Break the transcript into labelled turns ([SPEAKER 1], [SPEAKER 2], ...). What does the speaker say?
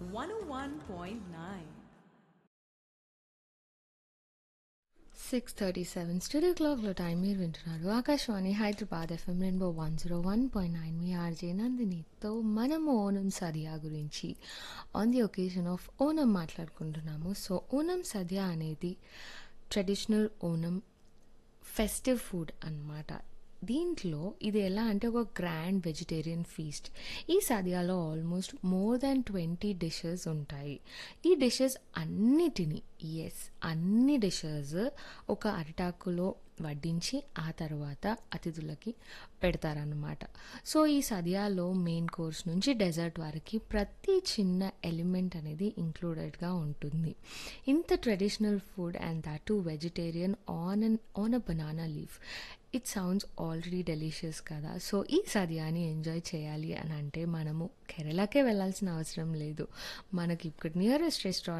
[SPEAKER 1] 101.9.
[SPEAKER 2] Six thirty seven studio క్లాక్లో time మీరు వింటున్నారు Akashvani Hyderabad FM rainbow one zero one point nine మీ ఆర్జే నందినితో మనము ఓనం సదియా గురించి on the occasion of Onam మాట్లాడుకుంటున్నాము సో ఓనం సద్య అనేది ట్రెడిషనల్ ఓనం ఫెస్టివ్ ఫుడ్ అన్నమాట దీంట్లో ఇది ఎలా అంటే ఒక గ్రాండ్ వెజిటేరియన్ ఫీస్ట్ ఈ సదియాలో almost more than twenty dishes ఉంటాయి ఈ డిషెస్ అన్నిటినీ ఎస్ అన్ని డిషెస్ ఒక అరిటాకులో వడ్డించి ఆ తర్వాత అతిథులకి పెడతారనమాట సో ఈ సదియాలో మెయిన్ కోర్స్ నుంచి డెజర్ట్ వరకు ప్రతి చిన్న ఎలిమెంట్ అనేది ఇంక్లూడెడ్గా ఉంటుంది ఇంత traditional food and that to vegetarian on an on a banana leaf it sounds already delicious కదా సో ఈ సదియాని ఎంజాయ్ చేయాలి అని అంటే మనము కేరళకే వెళ్ళాల్సిన అవసరం లేదు మనకి ఇక్కడ నియరెస్ట్ రెస్టారెంట్